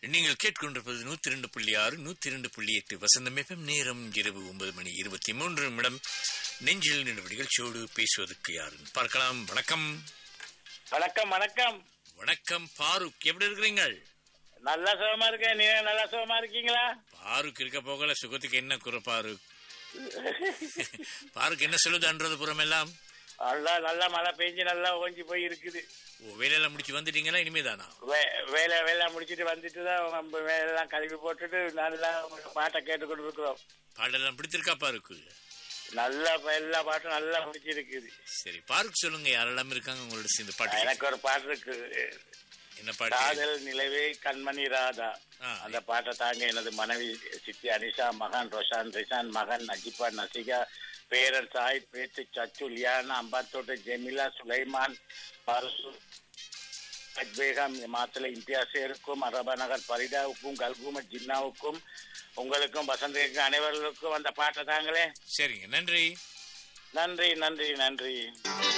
நீங்கள் கேட்கொண்டிருப்பது நூத்தி ரெண்டு புள்ளி ஆறு நூத்தி ரெண்டு புள்ளி எட்டு வசந்தம் எஃப்எம் நேரம் இரவு ஒன்பது மணி இருபத்தி மூன்று நிமிடம் நெஞ்சில் நின்று நிகழ்ச்சியோடு பேசுவதற்கு யாருன்னு பார்க்கலாம் வணக்கம் வணக்கம் வணக்கம் வணக்கம் பாருக் எப்படி இருக்கிறீங்கள் நல்லா சுகமா இருக்கேன் நீங்க நல்லா சுகமா இருக்கீங்களா பாருக் இருக்க போகல சுகத்துக்கு என்ன குறை பாருக் பாருக் என்ன சொல்லுது அன்றது புறம் எல்லாம் நல்லா நல்லா மழை பெஞ்சு நல்லா ஓஞ்சி போய் இருக்குது ஓ வேலையெல்லாம் முடிச்சு வந்துட்டீங்களா இனிமேதானா வே- வேலை வேலை முடிச்சிட்டு வந்துட்டு தான் நம்ம வேலையெல்லாம் கழுவி போட்டுட்டு நல்லா உங்க பாட்டை கேட்டுக்கொண்டு இருக்கிறோம் பாடெல்லாம் பிடித்திருக்கா பாருக்கு நல்லா ப- எல்லா பாட்டும் நல்லா பிடிச்சிருக்குது சரி பாருக்கு சொல்லுங்க யாரெல்லாம் இருக்காங்க உங்களோட சேர்ந்து பாட்டு எனக்கு ஒரு பாட்டு இருக்கு என்ன பாட்டு காதல் நிலவே கண்மணி ராதா ஆ. அந்த பாட்டை தாங்க எனது மனைவி சித்தி அனிஷா மகன் ரொஷான் ரிஷான் மகன் நஜிபா நசிகா பேரன் சாய் பேச்சு சச்சு லியானா அம்பாத்தோட்டு ஜெமிலா சுலைமான் பரசு அஜ்பேகம் மாத்தல இம்தியாசேருக்கும் அரபா நகர் பரிதாவுக்கும் கல்கும ஜின்னாவுக்கும் உங்களுக்கும் வசந்திக்கும் அனைவர்களுக்கும் அந்த பாட்டை தாங்களே சரிங்க நன்றி நன்றி நன்றி நன்றி